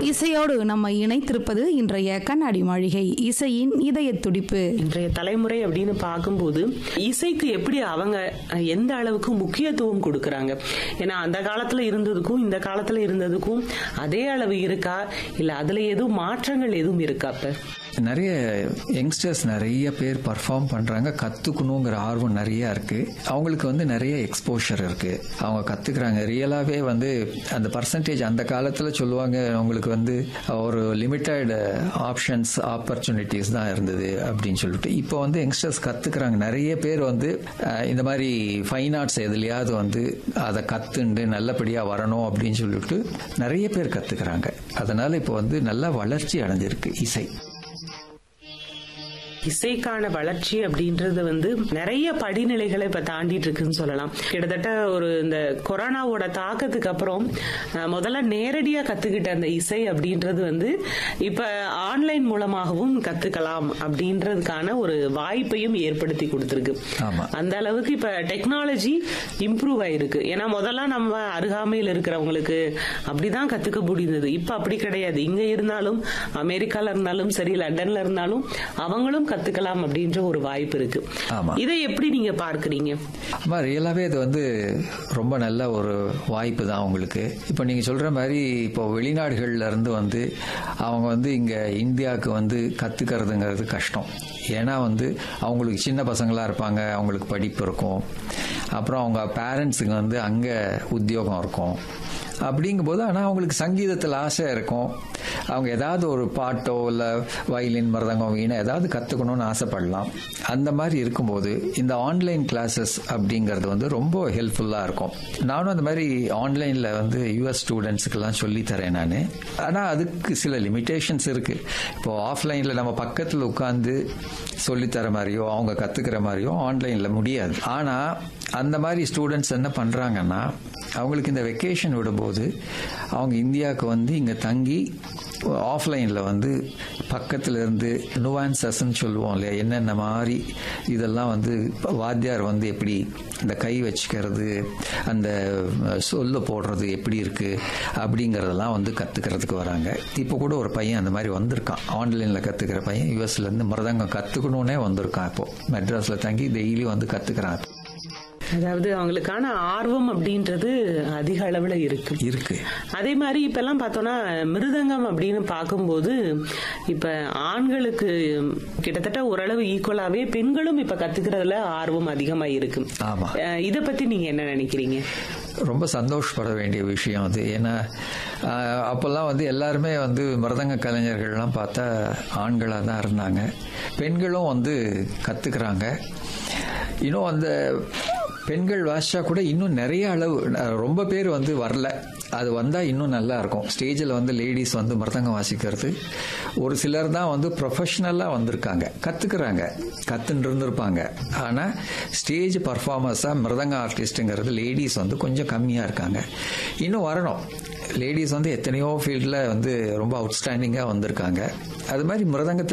இசையோடு நம்ம இணைத்திருப்பது இன்றைய கண்ணாடி மாளிகை இசையின் இதய துடிப்பு இன்றைய தலைமுறை அப்படின்னு பார்க்கும்போது இசைக்கு எப்படி அவங்க அஹ், எந்த அளவுக்கு முக்கியத்துவம் கொடுக்கறாங்க ஏன்னா அந்த காலத்துல இருந்ததுக்கும் இந்த காலத்துல இருந்ததுக்கும் அதே அளவு இருக்கா இல்ல அதுல எதுவும் மாற்றங்கள் எதுவும் இருக்கா இப்ப நிறைய யங்ஸ்டர்ஸ் நிறைய பேர் பர்ஃபார்ம் பண்றாங்க கத்துக்கணுங்கிற ஆர்வம் நிறைய இருக்கு அவங்களுக்கு வந்து நிறைய எக்ஸ்போஷர் இருக்கு அவங்க கத்துக்கிறாங்க ரியலாவே வந்து அந்த பர்சன்டேஜ் அந்த காலத்துல சொல்லுவாங்க அவங்களுக்கு வந்து ஒரு லிமிட்டட் ஆப்ஷன்ஸ் ஆப்பர்ச்சுனிட்டிஸ் தான் இருந்தது அப்படின்னு சொல்லிட்டு இப்போ வந்து யங்ஸ்டர்ஸ் கத்துக்கிறாங்க நிறைய பேர் வந்து அஹ், இந்த மாதிரி ஃபைன் ஆர்ட்ஸ் எதுலையாவது வந்து அதை கத்துண்டு நல்லபடியா வரணும் அப்படின்னு சொல்லிட்டு நிறைய பேர் கத்துக்கிறாங்க அதனால இப்போ வந்து நல்லா வளர்ச்சி அடைஞ்சிருக்கு இசை இசைக்கான வளர்ச்சி அப்படின்றது வந்து நிறைய படிநிலைகளை இப்ப தாண்டிட்டு இருக்குன்னு சொல்லலாம் கிட்டத்தட்ட ஒரு இந்த கொரோனாவோட தாக்கத்துக்கு அப்புறம் அஹ், முதல்ல நேரடியா கத்துக்கிட்ட அந்த இசை அப்படின்றது வந்து இப்ப ஆன்லைன் மூலமாகவும் கத்துக்கலாம் அப்படின்றதுக்கான ஒரு வாய்ப்பையும் ஏற்படுத்தி கொடுத்திருக்கு ஆமா. அந்த அளவுக்கு இப்ப டெக்னாலஜி இம்ப்ரூவ் ஆயிருக்கு ஏன்னா முதல்ல நம்ம அருகாமையில் இருக்கிறவங்களுக்கு அப்படிதான் கத்துக்க முடிந்தது இப்ப அப்படி கிடையாது இங்க இருந்தாலும் அமெரிக்கால இருந்தாலும் சரி லண்டன்ல இருந்தாலும் அவங்களும் கத்துக்கலாம் அப்படின்ற ஒரு வாய்ப்பு இருக்கு ஆமா. இதை எப்படி நீங்க பார்க்கறீங்க அம்மா ரியலாகவே இது வந்து ரொம்ப நல்ல ஒரு வாய்ப்பு தான் உங்களுக்கு இப்போ நீங்கள் சொல்கிற மாதிரி இப்போ வெளிநாடுகள்ல இருந்து வந்து அவங்க வந்து இங்கே இந்தியாவுக்கு வந்து கற்றுக்கிறதுங்கிறது கஷ்டம் ஏன்னா வந்து அவங்களுக்கு சின்ன பசங்களாக இருப்பாங்க அவங்களுக்கு படிப்பு இருக்கும் அப்புறம் அவங்க பேரண்ட்ஸுக்கு வந்து அங்கே உத்தியோகம் இருக்கும் அப்படிங்கும்போது ஆனால் அவங்களுக்கு சங்கீதத்தில் ஆசை இருக்கும் அவங்க ஏதாவது ஒரு பாட்டோ இல்லை வயலின் மருதங்கம் வீணை ஏதாவது கற்றுக்கணும்னு ஆசைப்படலாம் அந்த மாதிரி இருக்கும்போது இந்த ஆன்லைன் கிளாஸஸ் அப்படிங்கிறது வந்து ரொம்ப ஹெல்ப்ஃபுல்லாக இருக்கும் நானும் அந்த மாதிரி ஆன்லைனில் வந்து யூஎஸ் ஸ்டூடெண்ட்ஸுக்கெல்லாம் சொல்லித்தரேன் நான் ஆனால் அதுக்கு சில லிமிட்டேஷன்ஸ் இருக்குது இப்போ ஆஃப்லைனில் நம்ம பக்கத்தில் உட்காந்து சொல்லித்தர மாதிரியோ அவங்க கற்றுக்கிற மாதிரியோ ஆன்லைனில் முடியாது ஆனால் அந்த மாதிரி ஸ்டூடெண்ட்ஸ் என்ன பண்ணுறாங்கன்னா அவங்களுக்கு இந்த வெக்கேஷன் விடும்போது அவங்க இந்தியாவுக்கு வந்து இங்கே தங்கி ஆஃப்லைனில் வந்து பக்கத்துல இருந்து நுவான்சஸ்ன்னு சொல்லுவோம் இல்லையா என்னென்ன மாதிரி இதெல்லாம் வந்து வாத்தியார் வந்து எப்படி இந்த கை வச்சுக்கிறது அந்த சொல்ல போடுறது எப்படி இருக்கு அப்படிங்கறதெல்லாம் வந்து கத்துக்கிறதுக்கு வராங்க இப்போ கூட ஒரு பையன் அந்த மாதிரி வந்திருக்கான் ஆன்லைன்ல கத்துக்கிற பையன் யூஎஸ்ல இருந்து மிருதங்கம் கத்துக்கணும்னே வந்திருக்கான் இப்போ மெட்ராஸ்ல தங்கி டெய்லி வந்து கத்துக்கிறான் அதாவது அவங்களுக்கான ஆர்வம் அப்படின்றது அதிக அளவுல இருக்கு இருக்கு அதே மாதிரி இப்ப எல்லாம் பார்த்தோம்னா மிருதங்கம் அப்படின்னு பார்க்கும்போது இப்ப ஆண்களுக்கு கிட்டத்தட்ட ஓரளவு ஈக்குவலாவே பெண்களும் இப்ப கத்துக்கிறதுல ஆர்வம் அதிகமா இருக்கு ஆமா அஹ் இத பத்தி நீங்க என்ன நினைக்கிறீங்க ரொம்ப சந்தோஷப்பட வேண்டிய விஷயம் அது ஏன்னா ஆஹ், அப்போல்லாம் வந்து எல்லாருமே வந்து மிருதங்க கலைஞர்கள்லாம் பார்த்தா ஆண்களாக தான் இருந்தாங்க பெண்களும் வந்து கற்றுக்குறாங்க இன்னும் அந்த பெண்கள் வாசிச்சா கூட இன்னும் நிறைய அளவு அஹ், ரொம்ப பேர் வந்து வரல அது வந்தால் இன்னும் நல்லா இருக்கும் ஸ்டேஜில் வந்து லேடிஸ் வந்து மிருதங்கம் வாசிக்கிறது ஒரு சிலர் தான் வந்து ப்ரொஃபஷ்னலாக வந்திருக்காங்க கற்றுக்குறாங்க கற்றுன்னு இருந்திருப்பாங்க ஆனால் ஸ்டேஜ் பர்ஃபார்மர்ஸாக மிருதங்க ஆர்டிஸ்ட்டுங்கிறது லேடிஸ் வந்து கொஞ்சம் கம்மியாக இருக்காங்க இன்னும் வரணும் லேடிஸ் வந்து எத்தனையோ ஃபீல்டில் வந்து ரொம்ப அவுட்ஸ்டாண்டிங்காக வந்திருக்காங்க அது மாதிரி மிருதங்கத்தில்